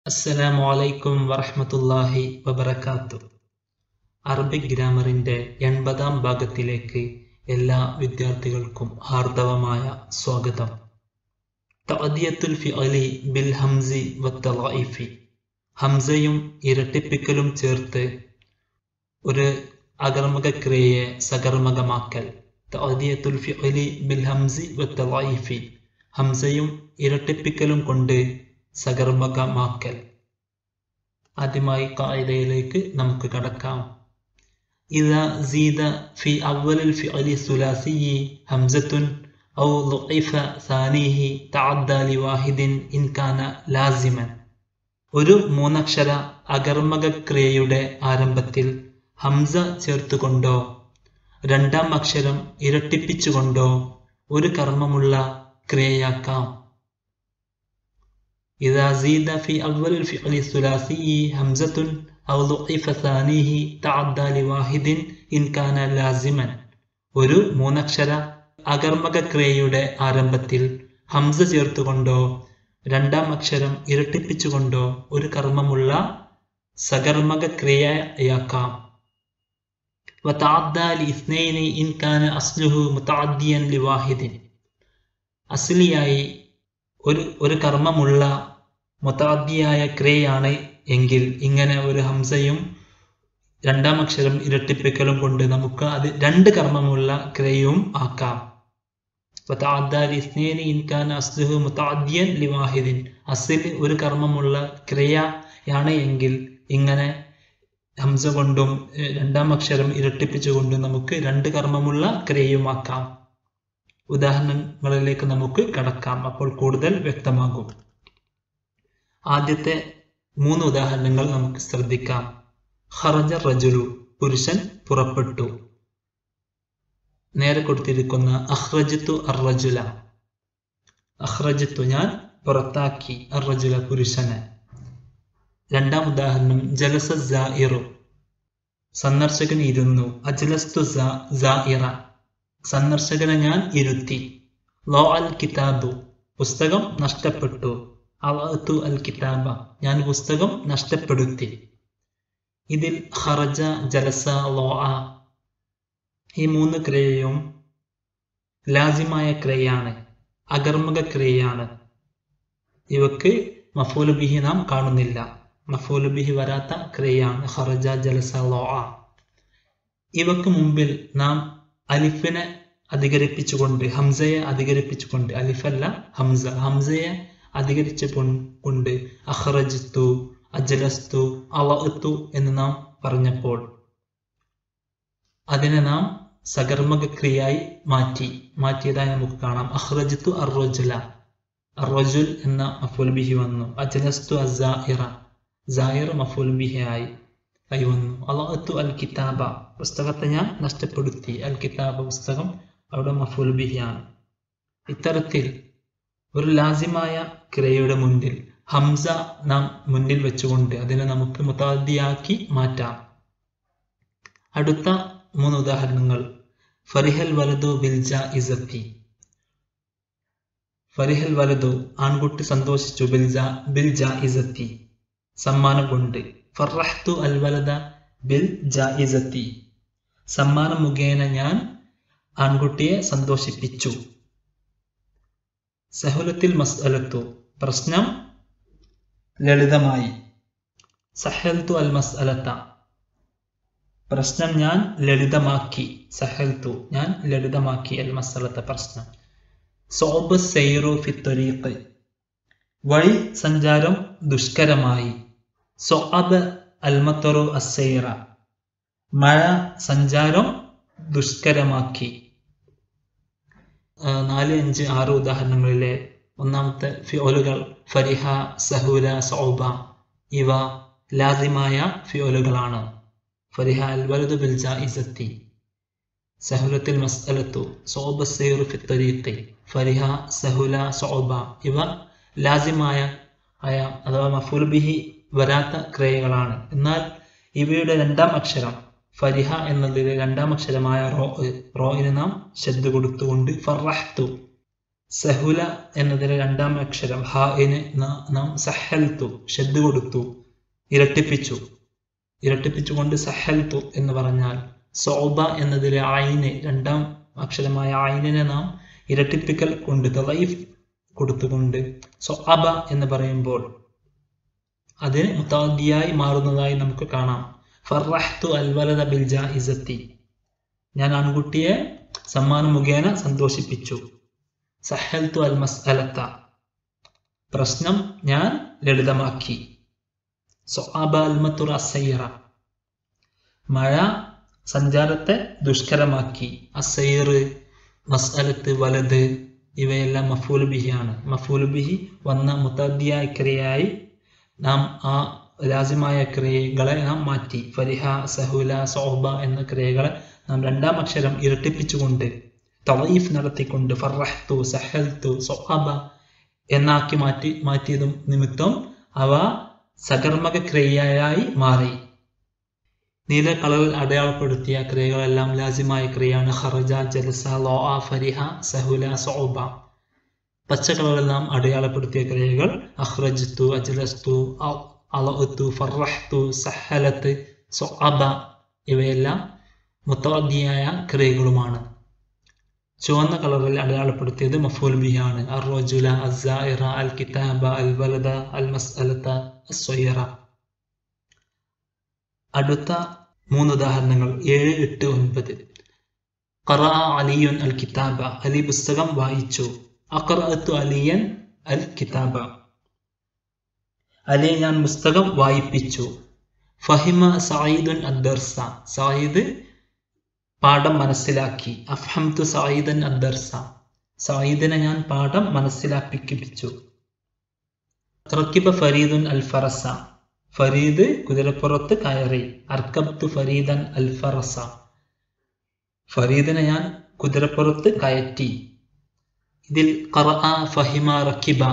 അസ്സലാമു അലൈക്കും വറഹ്മത്തുള്ളാഹി വബറകാത്തു അറബിക് ഗ്രാമറിന്റെ എൺപതാം ഭാഗത്തിലേക്ക് എല്ലാ വിദ്യാർത്ഥികൾക്കും ഹാർദവമായ സ്വാഗതം തഅദിയത്തുൽ ഫിഅലി ബിൽ ഹംസി വത്തളൈഫി ഹംസയും ഇരട്ടിപ്പിക്കലും ചേർത്ത് ഒരു അകർമ്മക ക്രിയയെ സകർമ്മകമാക്കൽ തഅദിയത്തുൽ ഫിഅലി ബിൽ ഹംസി വത്തളൈഫി ഹംസയും ഇരട്ടിപ്പിക്കലും കൊണ്ട് സകർമ്മകമാക്കൽ ആദ്യമായി കായികയിലേക്ക് നമുക്ക് കടക്കാം إذا زيد في أول الفعل الثلاثي همزة أو ضعف ثانيه تعدى لواحد إن كان لازما ഒരു മൂന്നക്ഷര അകർമ്മക ക്രിയയുടെ ആരംഭത്തിൽ ഹംസ ചേർത്തുകൊണ്ടോ രണ്ടാം അക്ഷരം ഇരട്ടിപ്പിച്ചുകൊണ്ടോ ഒരു കർമ്മമുള്ള ക്രിയയാക്കാം إذا زيد في أول الفعل الثلاثي همزة أو ضعف ثانيه تعدى لواحد إن كان لازما ഒരു മൂന്നക്ഷര അകർമ്മക ക്രിയയുടെ ആരംഭത്തിൽ ഹംസ ചേർത്തുകൊണ്ടോ രണ്ടാം അക്ഷരം ഇരട്ടിപ്പിച്ചുകൊണ്ടോ ഒരു കർമ്മമുള്ള സകർമ്മക ക്രിയയാക്കാം وتعدى لاثنين إن كان أصله متعديا لواحد അസ്ലിയായി ഒരു ഒരു കർമ്മമുള്ള മൊത്താദ്യായ ക്രിയയാണ് എങ്കിൽ ഇങ്ങനെ ഒരു ഹംസയും രണ്ടാം അക്ഷരം ഇരട്ടിപ്പിക്കലും കൊണ്ട് നമുക്ക് അത് രണ്ട് കർമ്മമുള്ള ക്രിയയും ആക്കാം അസിൽ ഒരു കർമ്മമുള്ള ക്രിയയാണ് എങ്കിൽ ഇങ്ങനെ ഹംസ കൊണ്ടും രണ്ടാം അക്ഷരം ഇരട്ടിപ്പിച്ചുകൊണ്ടും നമുക്ക് രണ്ട് കർമ്മമുള്ള ക്രിയയുമാക്കാം ഉദാഹരണങ്ങളിലേക്ക് നമുക്ക് കടക്കാം അപ്പോൾ കൂടുതൽ വ്യക്തമാകും ആദ്യത്തെ മൂന്ന് ഉദാഹരണങ്ങൾ നമുക്ക് ശ്രദ്ധിക്കാം ഹറജ റജുലു പുരുഷൻ പുറപ്പെട്ടു നേരെ കൊടുത്തിരിക്കുന്ന അഹ്റജിത്തു അർറജുല അഹ്റജിത്തു ഞാൻ പുറത്താക്കി അർറജുല പുരുഷനെ രണ്ടാം ഉദാഹരണം ജലസ ജായിറു സന്ദർശകൻ ഇരുന്നു അജലസ്തു ജായിറ സന്ദർശകനെ ഞാൻ ഇരുത്തി ലോ അൽ കിതാബു പുസ്തകം നഷ്ടപ്പെട്ടു അവത്തു അൽ കിതാബ ഞാൻ പുസ്തകം നഷ്ടപ്പെടുത്തി ഇതിൽ ഹറജ ജലസ ലോ ആ ഈ മൂന്ന് ക്രിയയും ലാജിമായ ക്രിയയാണ് അകർമ്മക ക്രിയയാണ് ഇവക്ക് മഫൂലുബിഹി നാം കാണുന്നില്ല മഫൂലുബിഹി വരാത്ത ക്രിയയാണ് ഹറജ ജലസ ലോ ആ ഇവക്ക് മുമ്പിൽ നാം അലിഫിനെ അധികരിപ്പിച്ചുകൊണ്ട് ഹംസയെ അധികരിപ്പിച്ചുകൊണ്ട് അലിഫല്ല ഹംസ ഹംസയെ അധികരിച്ചു കൊണ്ട് അഹ്റജിത്തു അജലസ്തു അവത്തു എന്ന് നാം പറഞ്ഞപ്പോൾ അതിനെ നാം സകർമ്മക ക്രിയായി മാറ്റി മാറ്റിയതായി നമുക്ക് കാണാം അഹ്റജിത്തു അർറജുല അർറജുൽ എന്ന മഫുൽ ബിഹി വന്നു അജലസ്തു അസായിറ സായിർ മഫുൽ ബിഹി ആയി ആയി വന്നു അള്ളാഹത്തു അൽ കിതാബ പുസ്തകത്തെ ഞാൻ നഷ്ടപ്പെടുത്തി അൽ കിതാബ പുസ്തകം അവിടെ മഫുൽ ബിഹിയാണ് ഇത്തരത്തിൽ ഒരു ലാസിമായ ക്രിയയുടെ മുന്നിൽ ഹംസ നാം മുന്നിൽ വെച്ചുകൊണ്ട് അതിനെ നമുക്ക് മുതാദിയാക്കി മാറ്റാം അടുത്ത മൂന്ന് ഉദാഹരണങ്ങൾ ഫറിഹൽ വലതു ബിൽജ ഇസത്തി ഫറിഹൽ വലതു ആൺകുട്ടി സന്തോഷിച്ചു ബിൽജ ബിൽജ ഇസത്തി സമ്മാനം കൊണ്ട് ഫറഹ്തു അൽ വലദ ബിൽ ജായിസത്തി സമ്മാനം മുഖേന ഞാൻ ആൺകുട്ടിയെ സന്തോഷിപ്പിച്ചു സഹുലത്തിൽ മസ്അലത്തു പ്രശ്നം ലളിതമായി സഹൽത്തു അൽ മസ്അലത്ത പ്രശ്നം ഞാൻ ലളിതമാക്കി സഹൽത്തു ഞാൻ ലളിതമാക്കി അൽ മസ്അലത്ത പ്രശ്നം സോബ് സെയ്റു ഫിത്തൊരീഖ് വഴി സഞ്ചാരം ദുഷ്കരമായി സൊഅബ് അൽമത്തറു അസൈറ മഴ സഞ്ചാരം ദുഷ്കരമാക്കി നാല് അഞ്ച് ആറ് ഉദാഹരണങ്ങളിലെ ഒന്നാമത്തെ ഫിയോലുകൾ ഫരിഹ സഹൂല സൗബ ഇവ ലാസിമായ ഫിയോലുകളാണ് ഫരിഹ അൽ വലുദ് ബിൽ ജായിസത്തി സഹുലത്തിൽ മസ്അലത്തു സോബ സൈറു ഫി തരീഖി ഫരിഹ സഹുല സൗബ ഇവ ലാസിമായ ആയ അഥവാ മഫൂൽ ബിഹി വരാത്ത ക്രിയകളാണ് എന്നാൽ ഇവയുടെ രണ്ടാം അക്ഷരം ഫരിഹ എന്നതിലെ രണ്ടാം അക്ഷരമായ റോ റോയിന് നാം ശ്രദ്ധ കൊടുത്തുകൊണ്ട് ഫറഹ്തു സഹുല എന്നതിലെ രണ്ടാം അക്ഷരം ഹാഇന് നാം സഹൽത്തു ഷെദ് കൊടുത്തു ഇരട്ടിപ്പിച്ചു ഇരട്ടിപ്പിച്ചുകൊണ്ട് സഹൽത്തു എന്ന് പറഞ്ഞാൽ സോബ എന്നതിലെ ആയിന് രണ്ടാം അക്ഷരമായ ആയിനെ നാം ഇരട്ടിപ്പിക്കൽ കൊണ്ട് തലൈഫ് കൊടുത്തുകൊണ്ട് സൊഅബ എന്ന് പറയുമ്പോൾ അതിന് മുത്താദിയായി മാറുന്നതായി നമുക്ക് കാണാം ഫർറഹ്തു അൽവലദ ബിൽ ജായിസത്തി ഞാൻ ആൺകുട്ടിയെ സമ്മാനം മുഖേന സന്തോഷിപ്പിച്ചു സഹൽത്തു അൽ മസ്അലത്ത പ്രശ്നം ഞാൻ ലളിതമാക്കി സൊഅബ അൽമത്തുറ അസൈറ മഴ സഞ്ചാരത്തെ ദുഷ്കരമാക്കി അസൈർ മസ്അലത്ത് വലത് ഇവയെല്ലാം മഫൂൽ ബിഹിയാണ് മഫൂൽ ബിഹി വന്ന മുത്തദ്ദിയായ ക്രിയയായി നാം ആ ലാസിമായ ക്രിയകളെ നാം മാറ്റി ഫരിഹ സഹുല സോഹബ എന്ന ക്രിയകളെ നാം രണ്ടാം അക്ഷരം ഇരട്ടിപ്പിച്ചുകൊണ്ട് തവീഫ് നടത്തിക്കൊണ്ട് ഫർറഹ്തു സഹൽത്തു സൊഹബ എന്നാക്കി മാറ്റി മാറ്റിയതും നിമിത്തം അവ സകർമ്മക ക്രിയയായി മാറി നീല കളറിൽ അടയാളപ്പെടുത്തിയ ക്രിയകളെല്ലാം ലാസിമായ ക്രിയയാണ് ഖറജ ജലസ ലോ ആ ഫരിഹ സഹുല സോബ പച്ച കളറിൽ നാം അടയാളപ്പെടുത്തിയ ക്രിയകൾ അഹ്റജ്തു അജ്ലസ്തു അളത്തു ഫർറഹ്തു സഹലത്ത് സൊഅബ ഇവയെല്ലാം മുത്തവദ്ദിയായ ക്രിയകളുമാണ് ചുവന്ന കളറിൽ അടയാളപ്പെടുത്തിയത് മഫൂൽ ബിയാണ് അർറജുല അസ്സായിറ അൽ കിതാബ അൽ വലദ അൽ മസ്അലത്ത അസ്വൈറ അടുത്ത മൂന്ന് ഉദാഹരണങ്ങൾ ഏഴ് എട്ട് ഒൻപത് ഖറ അലിയുൻ അൽ കിതാബ അലി പുസ്തകം വായിച്ചു അഖറഅത്തു അലിയൻ അൽ കിതാബ അലിയെ ഞാൻ പുസ്തകം വായിപ്പിച്ചു ഫഹിമ സഈദുൻ അദ്ദർസ സഈദ് പാഠം മനസ്സിലാക്കി അഫ്ഹംതു സഈദൻ അദ്ദർസ സഈദിനെ ഞാൻ പാഠം മനസ്സിലാക്കിപ്പിച്ചു റക്കിബ ഫരീദുൻ അൽ ഫറസ ഫരീദ് കുതിരപ്പുറത്ത് കയറി അർക്കബ്തു ഫരീദൻ അൽ ഫറസ ഫരീദിനെ ഞാൻ കുതിരപ്പുറത്ത് കയറ്റി ഇതിൽ ഖറഅ ഫഹിമ റക്കിബ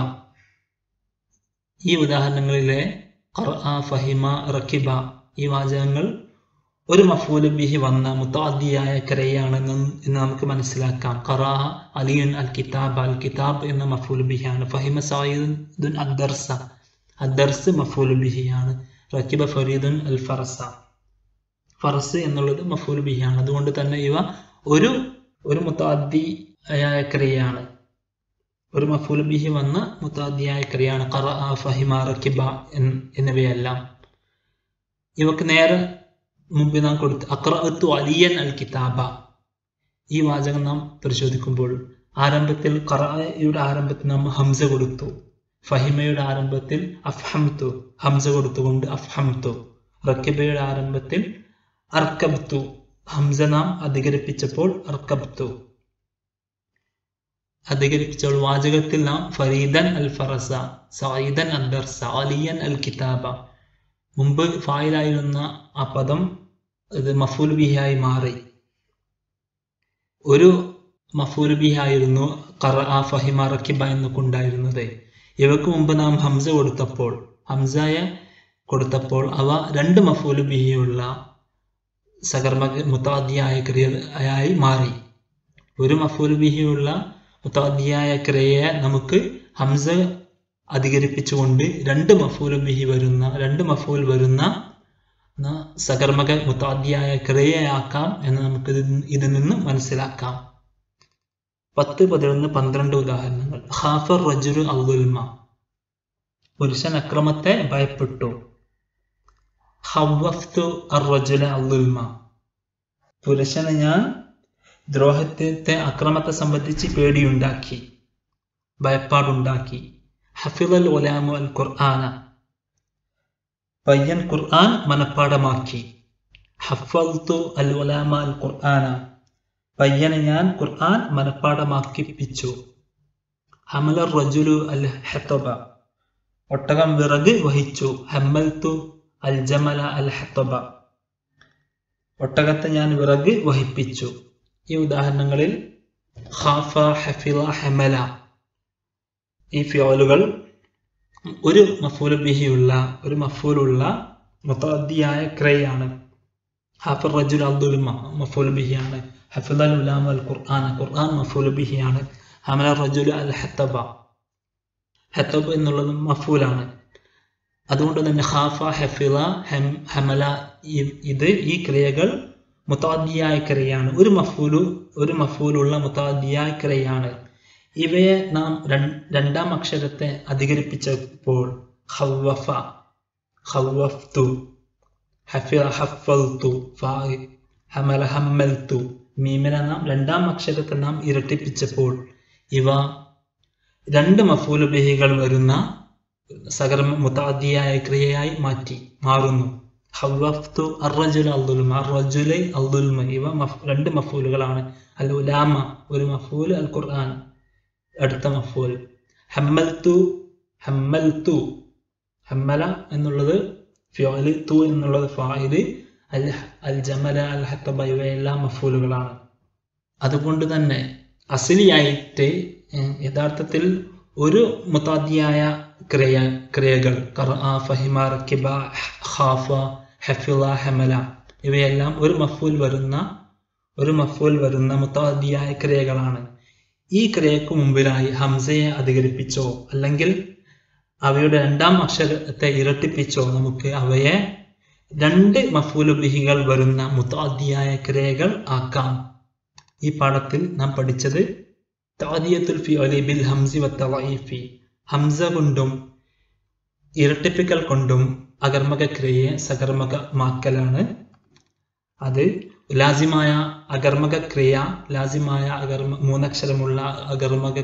ഈ ഉദാഹരണങ്ങളിലെ ഖറഅ ഫഹിമ റക്കിബ ഈ വാചകങ്ങൾ ഒരു മഫൂല് ബിഹി വന്ന മുത്താദിയായ കരയാണെന്ന് എന്ന് നമുക്ക് മനസ്സിലാക്കാം ഖറാ അലിയുൻ അൽ കിതാബ് അൽ കിതാബ് എന്ന മഫൂൽ ബിഹിയാണ് ഫഹിമ സായിദുൻ അദ്ദർസ അദ്ദർസ് മഫൂൽ ബിഹിയാണ് റക്കിബ ഫരീദുൻ അൽ ഫറസ ഫറസ് എന്നുള്ളത് മഫൂൽ ബിഹിയാണ് അതുകൊണ്ട് തന്നെ ഇവ ഒരു ഒരു മുത്താദിയായ ക്രിയയാണ് ഒരു മഫൂൽ ബിഹി വന്ന മുത്താദിയായ ക്രിയയാണ് ഖറ ഫഹിമ റക്കിബ എന്നിവയെല്ലാം ഇവക്ക് നേരെ മുമ്പ് നാം കൊടുത്ത് അക്രഅത്തു അലിയൻ അൽ കിതാബ ഈ വാചകം നാം പരിശോധിക്കുമ്പോൾ ആരംഭത്തിൽ ഖറയുടെ ആരംഭത്തിൽ നാം ഹംസ കൊടുത്തു ഫഹിമയുടെ ആരംഭത്തിൽ അഫ്ഹംതു ഹംസ കൊടുത്തുകൊണ്ട് അഫ്ഹംതു റക്കിബയുടെ ആരംഭത്തിൽ അർക്കബ്തു ഹംസ നാം അധികരിപ്പിച്ചപ്പോൾ അർക്കബ്തു അധികരിപ്പിച്ചപ്പോൾ വാചകത്തിൽ നാം ഫരീദൻ അൽ ഫറസ സഈദൻ അദ്ദർസ അലിയൻ അൽ കിതാബ മുമ്പ് ഫായിലായിരുന്ന ആ പദം ഇത് മഫൂൽ ബിഹായി മാറി ഒരു മഫൂൽ ബിഹായിരുന്നു ഖറ ഫഹിമ റക്കിബ എന്നൊക്കെ ഉണ്ടായിരുന്നത് ഇവക്ക് മുമ്പ് നാം ഹംസ കൊടുത്തപ്പോൾ ഹംസയെ കൊടുത്തപ്പോൾ അവ രണ്ട് മഫൂൽ ബിഹിയുള്ള സകർമ്മ മുത്താദിയായ ക്രിയയായി മാറി ഒരു മഫൂൽ ബിഹിയുള്ള മുത്താദിയായ ക്രിയയെ നമുക്ക് ഹംസ അധികരിപ്പിച്ചുകൊണ്ട് രണ്ട് മഫൂൽ ബിഹി വരുന്ന രണ്ട് മഫൂൽ വരുന്ന സകർമ്മക മുത്താദിയായ ക്രിയയാക്കാം എന്ന് നമുക്ക് ഇതിൽ നിന്ന് മനസ്സിലാക്കാം പത്ത് പതിനൊന്ന് പന്ത്രണ്ട് ഉദാഹരണങ്ങൾ ഹാഫർ റജുരു അൽദുൽമ പുരുഷൻ അക്രമത്തെ ഭയപ്പെട്ടു ഹവഫ്തു അർറജുല അൽദുൽമ പുരുഷനെ ഞാൻ ദ്രോഹത്തെ അക്രമത്തെ സംബന്ധിച്ച് പേടിയുണ്ടാക്കി ഭയപ്പാടുണ്ടാക്കി ഹഫിദൽ ഉലാമു അൽ ഖുർആന പയ്യൻ ഖുർആൻ മനഃപ്പാടമാക്കി ഹഫൽത്തു അൽ ഉലാമ അൽ ഖുർആന പയ്യനെ ഞാൻ ഖുർആൻ മനഃപ്പാടമാക്കിപ്പിച്ചു ഹമല റജുലു അൽ ഹത്തബ ഒട്ടകം വിറക് വഹിച്ചു ഹമ്മൽത്തു അൽ ജമല അൽ ഹത്തബ ഒട്ടകത്തെ ഞാൻ വിറക് വഹിപ്പിച്ചു ഈ ഉദാഹരണങ്ങളിൽ ഖാഫ ഹഫിള ഹമല ഈ ഫിയോലുകൾ ഒരു മഫൂൽ ബിഹിയുള്ള ഒരു മഫൂലുള്ള മുത്തദ്ദിയായ ക്രയാണ് ഹാഫിർ റജുൽ അബ്ദുൽമ മഫൂൽ ബിഹിയാണ് ഹഫിദൽ ഉലാം അൽ ഖുർആൻ ഖുർആൻ മഫൂൽ ബിഹിയാണ് ഹമല റജുലു അൽ ഹത്തബ ഹത്തബ് എന്നുള്ളത് മഫൂലാണ് അതുകൊണ്ട് തന്നെ ഖാഫ ഹഫിള ഹം ഹമല ഇ- ഇത് ഈ ക്രിയകൾ മുത്താദിയായ ക്രിയയാണ് ഒരു മഫൂലു ഒരു മഫൂലുള്ള മുത്താദിയായ ക്രിയയാണ് ഇവയെ നാം രൺ- രണ്ടാം അക്ഷരത്തെ അധികരിപ്പിച്ചപ്പോൾ ഖവ്വഫ ഖവ്വഫ്തു ഹഫിള ഹഫൽത്തു ഫാ ഹമല ഹമ്മൽത്തു മീമിനെ നാം രണ്ടാം അക്ഷരത്തെ നാം ഇരട്ടിപ്പിച്ചപ്പോൾ ഇവ രണ്ട് മഫൂല് ബിഹികൾ വരുന്ന സകർമ്മ മുത്താദിയായ ക്രിയയായി മാറ്റി മാറുന്നു ഹവ്വഫ്തു അർറജുൽ അൽദുൽമ അർറജുലെ അൽദുൽമ ഇവ മഫ് രണ്ട് മഫൂലുകളാണ് അൽ ഉലാമ ഒരു മഫൂൽ അൽ ഖുർആൻ അടുത്ത മഫൂൽ ഹമ്മൽത്തു ഹമ്മൽത്തു ഹമ്മല എന്നുള്ളത് ഫിയോല് തു എന്നുള്ളത് ഫായില് അൽ അൽ ജമല അൽ ഹത്തബ ഇവയെല്ലാം മഫൂലുകളാണ് അതുകൊണ്ട് തന്നെ അസിലിയായിട്ട് ഏഹ്, യഥാർത്ഥത്തിൽ ഒരു മുത്താദിയായ ക്രിയ ക്രിയകൾ ഖർആ, ഫഹിമ റക്കിബ ഖാഫ ഹഫിള ഹമല ഇവയെല്ലാം ഒരു മഫൂൽ വരുന്ന ഒരു മഫൂൽ വരുന്ന മുത്താദിയായ ക്രിയകളാണ് ഈ ക്രിയക്ക് മുമ്പിലായി ഹംസയെ അധികരിപ്പിച്ചോ അല്ലെങ്കിൽ അവയുടെ രണ്ടാം അക്ഷരത്തെ ഇരട്ടിപ്പിച്ചോ നമുക്ക് അവയെ രണ്ട് മഫൂലുബിഹികൾ വരുന്ന മുത്താദിയായ ക്രിയകൾ ആക്കാം ഈ പാഠത്തിൽ നാം പഠിച്ചത് താദിയത്തുൽ ഫിയോലി ബിൽ ഹംസി വത്തവൈഫി ഹംസ കൊണ്ടും ഇരട്ടിപ്പിക്കൽ കൊണ്ടും അകർമ്മക ക്രിയയെ സകർമ്മകമാക്കലാണ് അത് ലാസിമായ അകർമ്മക ക്രിയ ലാസിമായ അകർമ്മ മൂന്നക്ഷരമുള്ള അകർമ്മക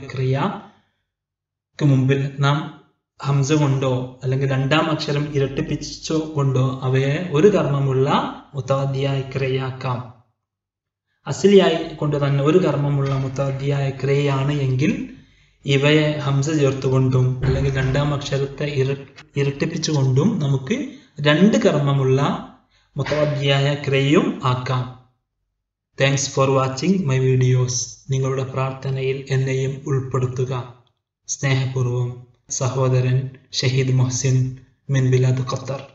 ക്രിയക്ക് മുമ്പിൽ നാം ഹംസ കൊണ്ടോ അല്ലെങ്കിൽ രണ്ടാം അക്ഷരം ഇരട്ടിപ്പിച്ചോ കൊണ്ടോ അവയെ ഒരു കർമ്മമുള്ള മുത്താദിയായ ക്രിയയാക്കാം അസിലിയായി കൊണ്ട് തന്നെ ഒരു കർമ്മമുള്ള മുത്താദിയായ ക്രിയയാണ് എങ്കിൽ ഇവയെ ഹംസ ചേർത്തുകൊണ്ടും അല്ലെങ്കിൽ രണ്ടാം അക്ഷരത്തെ ഇര ഇരട്ടിപ്പിച്ചുകൊണ്ടും നമുക്ക് രണ്ട് കർമ്മമുള്ള മുത്താദിയായ ക്രിയയും ആക്കാം thanks for watching my videos നിങ്ങളുടെ പ്രാർത്ഥനയിൽ എന്നെയും ഉൾപ്പെടുത്തുക സ്നേഹപൂർവം സഹോദരൻ ഷഹീദ് മൊഹസിൻ മിൻ ബിലാദ് ഖത്തർ